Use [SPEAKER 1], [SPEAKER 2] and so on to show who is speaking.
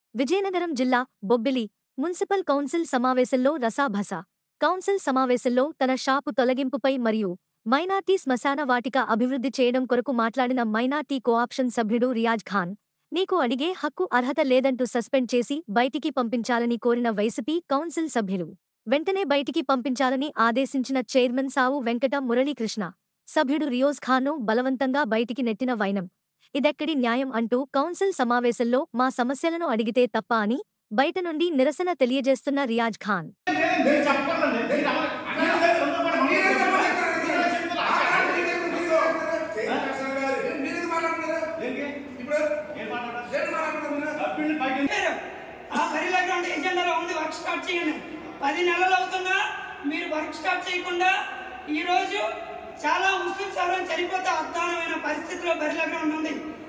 [SPEAKER 1] విజయనగరం జిల్లా Bobbili municipal council సమావేశంలో రసాభస council సమావేశంలో తన షాపు తొలగింపుపై మరియు మైనార్టీ శ్మశాన వాటిక అభివృద్ధి చేయడం కొరకు మాట్లాడిన మైనార్టీ కోఆప్షన్ సభ్యుడు రియాజ్ ఖాన్ నీకు అడిగే హక్కు అర్హత లేదంటూ సస్పెండ్ చేసి బయటికి పంపించాలని కోరిన వైసీపీ కౌన్సిల్ సభ్యులు వెంటనే బయటికి పంపించాలని ఆదేశించిన చైర్మన్ సావు వెంకట మురళీకృష్ణ సభ్యుడు రియోజ్ ఖాన్ను బలవంతంగా బయటికి నెట్టిన వైనం ఇదెక్కడి న్యాయం అంటూ కౌన్సిల్ సమావేశంలో మా సమస్యలను అడిగితే తప్ప అని బయట నుండి నిరసన తెలియజేస్తున్న రియాజ్ ఖాన్
[SPEAKER 2] నేను చెప్పాలండి నేను అలా- అలా లేదు, రెండు కూడా మనం- ఏంటి? ఏం మాట్లాడాలి? సభ్యుల్ని పైకి
[SPEAKER 3] మీరు ఆ బరిలో గ్రౌండ్ ఎజెండాలో ఉంది వర్క్ స్టార్ట్ చేయండి పది నెలలు అవుతున్నా మీరు వర్క్ స్టార్ట్ చేయకుండా ఈ రోజు చాలా ముస్లిం సభ్యులు చనిపోతే అధ్వానమైన పరిస్థితిలో బరిలో గ్రౌండ్ ఉంది